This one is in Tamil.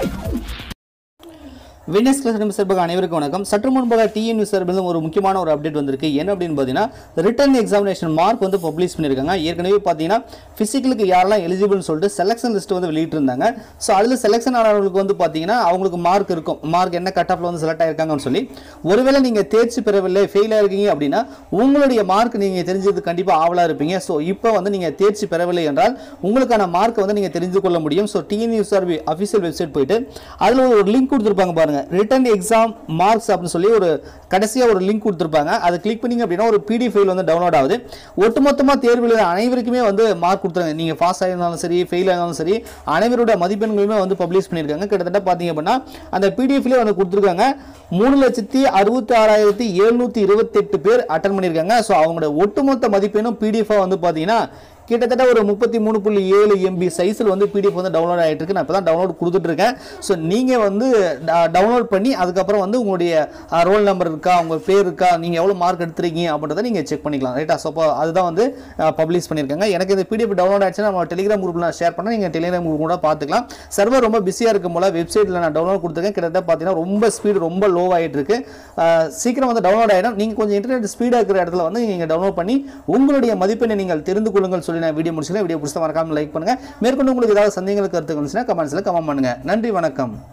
வினஸ் கிளாஸ் நிமிஷம் சார்பாக அனைவருக்கும் வணக்கம் சற்று முன்பாக டிஎன்யூ சார்பிலும் ஒரு முக்கியமான ஒரு அப்டேட் வந்திருக்கு என்ன அப்படின்னு பார்த்தீங்கன்னா ரிட்டன் எக்ஸாமினேஷன் மார்க் வந்து பப்ளிஷ் பண்ணியிருக்காங்க ஏற்கனவே பார்த்தீங்கன்னா ஃபிசிக்கலுக்கு யாரெல்லாம் எலிஜிபிள்னு சொல்லிட்டு செலெக்ஷன் லிஸ்ட் வந்து வெளியிட்டிருந்தாங்க ஸோ அதில் செலெக்ஷன் ஆனவங்களுக்கு வந்து பார்த்தீங்கன்னா அவங்களுக்கு மார்க் இருக்கும் மார்க் என்ன கட் ஆஃப்ல வந்து செலக்ட் ஆயிருக்காங்கன்னு சொல்லி ஒருவேளை நீங்கள் தேர்ச்சி பெறவில்லை ஃபெயில் ஆயிருக்கீங்க அப்படின்னா உங்களுடைய மார்க் நீங்கள் தெரிஞ்சது கண்டிப்பாக ஆவலாக இருப்பீங்க ஸோ இப்போ வந்து நீங்கள் தேர்ச்சி பெறவில்லை என்றால் உங்களுக்கான மார்க்கை வந்து நீங்கள் தெரிந்து கொள்ள முடியும் ஸோ டிஎன்யூ சார்பி அஃபிஷியல் வெப்சைட் போயிட்டு அதில் ஒரு லிங்க் கொடுத்துருப்பாங்க பாருங்க ரிட்டன் எக்ஸாம் மார்க்ஸ் அப்படின்னு சொல்லி ஒரு கடைசியாக ஒரு லிங்க் கொடுத்துருப்பாங்க அதை கிளிக் பண்ணீங்க அப்படின்னா ஒரு பிடிஎஃப் ஃபைல் வந்து டவுன்லோட் ஆகுது ஒட்டுமொத்தமாக தேர்வில் அனைவருக்குமே வந்து மார்க் கொடுத்துருங்க நீங்கள் பாஸ் ஆயிருந்தாலும் சரி ஃபெயில் ஆயிருந்தாலும் சரி அனைவரோட மதிப்பெண்களுமே வந்து பப்ளிஷ் பண்ணியிருக்காங்க கிட்டத்தட்ட பார்த்தீங்க அப்படின்னா அந்த பிடிஎஃப்லேயே வந்து கொடுத்துருக்காங்க மூணு லட்சத்தி அறுபத்தி ஆறாயிரத்தி எழுநூற்றி இருபத்தெட்டு பேர் அட்டன் பண்ணியிருக்காங்க ஸோ அவங்களோட ஒட்டுமொத்த மதிப்பெண்ணும் பிடிஎஃபாக வந்து பார்த்தீங்கன்னா கிட்டத்தட்ட ஒரு முப்பத்தி மூணு புள்ளி ஏழு எம்பி சைஸில் வந்து பிடிஎஃப் வந்து டவுன்லோட் ஆகிட்டு இருக்கு நான் இப்போ தான் டவுன்லோட் கொடுத்துட்ருக்கேன் ஸோ நீங்கள் வந்து டவுன்லோட் பண்ணி அதுக்கப்புறம் வந்து உங்களுடைய ரோல் நம்பர் இருக்கா உங்கள் பேர் இருக்கா நீங்கள் எவ்வளோ மார்க் எடுத்துருக்கீங்க அப்படின்றத நீங்கள் செக் பண்ணிக்கலாம் ரைட்டா ஸோ அப்போ அதுதான் வந்து பப்ளிஷ் பண்ணியிருக்காங்க எனக்கு இந்த பிடிஎஃப் டவுன்லோட் ஆச்சுன்னா நம்ம டெலிகிராம் குரூப்பில் நான் ஷேர் பண்ணேன் நீங்கள் டெலிகிராம் குரூப் கூட பார்த்துக்கலாம் சர்வர் ரொம்ப பிஸியாக இருக்கும் போல வெப்சைட்டில் நான் டவுன்லோட் கொடுத்துருக்கேன் கிட்டத்தட்ட பார்த்தீங்கன்னா ரொம்ப ஸ்பீடு ரொம்ப லோ ஆகிட்டு இருக்கு அஹ், சீக்கிரம் வந்து டவுன்லோட் ஆகிடும் நீங்கள் கொஞ்சம் இன்டர்நெட் ஸ்பீடாக இருக்கிற இடத்துல வந்து நீங்கள் டவுன்லோட் பண்ணி உங்களுடைய மதிப்பெண்ணை நீங்கள் தெரிந்து கொள்ளுங்கள் சொல்லி நான் வீடியோ முடிச்சுக்கிறேன் வீடியோ பிடிச்சா மறக்காம லைக் பண்ணுங்கள் மேற்கொண்டு உங்களுக்கு ஏதாவது சந்தேகங்கள் கருத்துக்கள் இருந்துச்சுன்னா கமெண்ட்ஸில் கமெண்ட் பண்ணுங்கள் நன்றி வணக்கம்